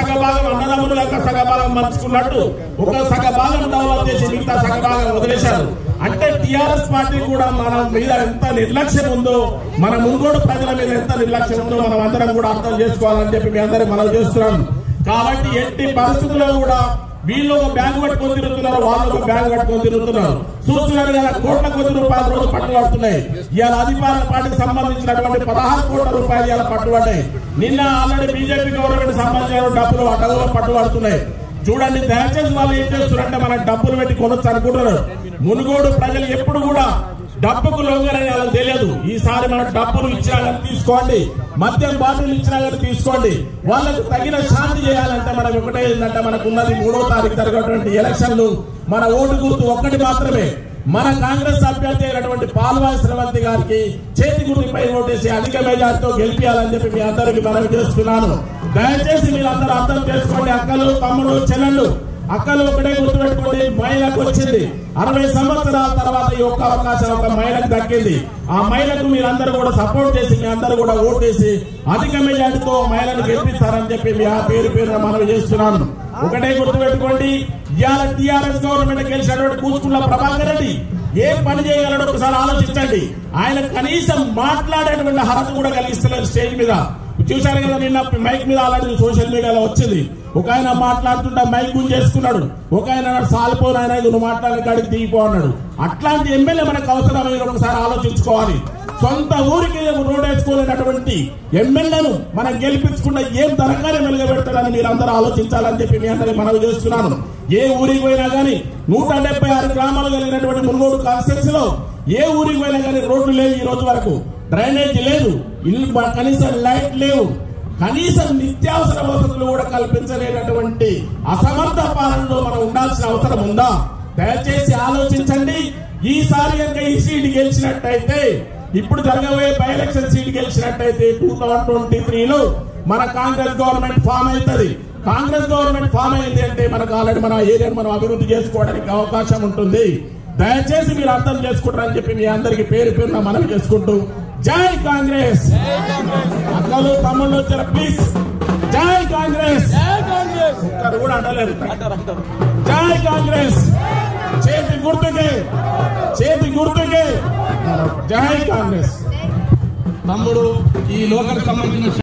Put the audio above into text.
సగభాగం అన్నదమ్ములుగా సగభాగం మర్చుకున్నట్టు ఒక సగభాగం డెవలప్ చేసి మిగతా సగభాగం వదిలేశారు అంటే టిఆర్ఎస్ పార్టీ కూడా మన మీద ఎంత నిర్లక్ష్యం ఉందో మన మునుగోడు ప్రజల మీద ఎంత నిర్లక్ష్యం ఉందో మనం అందరం కూడా అర్థం చేసుకోవాలని చెప్పి మీ అందరం మనం చేస్తున్నాం కాబట్టి ఎట్టి పరిస్థితుల్లో కూడా వీళ్ళు ఒక బ్యాంక్ పట్టుకొని తిరుగుతున్నారు వాళ్ళు ఒక బ్యాంక్ పట్టుకొని తిరుగుతున్నారు చూస్తున్నారు కదా కోట్ల కొద్ది రూపాయలు రోజు పట్టుబడుతున్నాయి ఇవాళ అధికార పార్టీకి సంబంధించినటువంటి పదహారు కోట్ల రూపాయలు ఇవాళ పట్టుబడ్డాయి నిన్న ఆల్రెడీ బీజేపీ గవర్నమెంట్ సంబంధించిన డబ్బులు అటలో పట్టుబడుతున్నాయి చూడండి దయచేసి వాళ్ళు ఏం చేస్తున్నారంటే మన డబ్బులు పెట్టి కొనొచ్చు అనుకుంటున్నారు మునుగోడు ప్రజలు ఎప్పుడు కూడా డబ్బుకు లొంగరని వాళ్ళకి తెలియదు ఈసారి మనం డబ్బులు ఇచ్చినా కానీ తీసుకోండి మద్యం బాటిల్ ఇచ్చినా కానీ తీసుకోండి వాళ్ళకు తగిన శాంతి చేయాలంటే మనకు ఒకటే ఏంటంటే మనకు ఉన్నది మూడో తారీఖు జరిగినటువంటి ఎలక్షన్లు మన ఓటు గుర్తు ఒక్కటి మాత్రమే మన కాంగ్రెస్ అభ్యర్థి అయినటువంటి పాల్వాయి శ్రవంతి గారికి చేతి గుర్తుపై ఓటేసి అధిక మెజార్టీతో గెలిపించాలని చెప్పి మీ అందరికి మనం చేస్తున్నాను దయచేసి మీరు అందరూ అర్థం చేసుకోండి అక్కలు తమ్ముడు చెల్లెళ్ళు అక్కలు ఒకటే గుర్తుపెట్టుకోండి మహిళకు వచ్చింది అరవై సంవత్సరాల తర్వాత ఈ ఒక్క అవకాశం ఒక మహిళకు దక్కింది ఆ మహిళకు మీరందరూ కూడా సపోర్ట్ చేసి మీ అందరూ కూడా ఓటేసి అధిక మెజార్టీతో మహిళను గెలిపిస్తారని చెప్పి మీ ఆ పేరు పేరున మనవి చేస్తున్నాను ఒకటే గుర్తుపెట్టుకోండి ఇవాళ టిఆర్ఎస్ గవర్నమెంట్ గెలిచినటువంటి కూచుకున్న ప్రభాకర్ రెడ్డి ఏ పని చేయగలడో ఒకసారి ఆలోచించండి ఆయన కనీసం మాట్లాడేటువంటి అర్హత కూడా కలిగిస్తలేదు స్టేజ్ మీద చూశారు కదా నిన్న మైక్ మీద ఆల్రెడీ సోషల్ మీడియాలో వచ్చింది ఒక ఆయన మాట్లాడుతుంటే మైక్ గుంజేసుకున్నాడు ఒక ఆయన అన్నాడు, సాలిపోను ఆయన నువ్వు మాట్లాడే కాడికి దిగిపో అన్నాడు అట్లాంటి ఎమ్మెల్యే మనకు అవసరమైన ఒకసారి ఆలోచించుకోవాలి సొంత ఊరికి రోడ్ వేసుకోలేనటువంటి ఎమ్మెల్యేను మనం గెలిపించుకున్న ఏం తరకారి వెలుగబెడతాడని మీరు అందరూ ఆలోచించాలని చెప్పి మీ అందరికి మనవి చేస్తున్నాను ఏ ఊరికి పోయినా గానీ నూట డెబ్బై ఆరు గ్రామాలు కలిగినటువంటి మునుగోడు కాన్స్టిట్యూన్సీ లో ఏ ఊరికి పోయినా కానీ రోడ్లు లేవు ఈ రోజు వరకు డ్రైనేజ్ లేదు ఇల్లు కనీసం లైట్ లేవు కనీసం నిత్యావసర వసతులు కూడా కల్పించలేనటువంటి అసమర్థ పాలనలో మనం ఉండాల్సిన అవసరం ఉందా దయచేసి ఆలోచించండి ఈసారి కనుక ఈ సీట్ గెలిచినట్టయితే ఇప్పుడు జరగబోయే బై ఎలక్షన్ సీట్ గెలిచినట్టయితే టూ థౌజండ్ ట్వంటీ త్రీలో మన కాంగ్రెస్ గవర్నమెంట్ ఫామ్ అవుతుంది కాంగ్రెస్ గవర్నమెంట్ ఫామ్ అయింది అంటే మనకు ఆల్రెడీ మన ఏరియాను మనం అభివృద్ధి చేసుకోవడానికి అవకాశం ఉంటుంది దయచేసి మీరు అర్థం చేసుకుంటారని చెప్పి మీ అందరికి పేరు పేరున మనవి చేసుకుంటూ జై కాంగ్రెస్ అక్కలు తమ్ముళ్ళు వచ్చారు ప్లీజ్ జై కాంగ్రెస్ ఒక్కరు కూడా అంటలేరు జై కాంగ్రెస్ చేతి గుర్తుకే చేతి గుర్తుకే జై కాంగ్రెస్ తమ్ముడు ఈ లోకల్ సంబంధించిన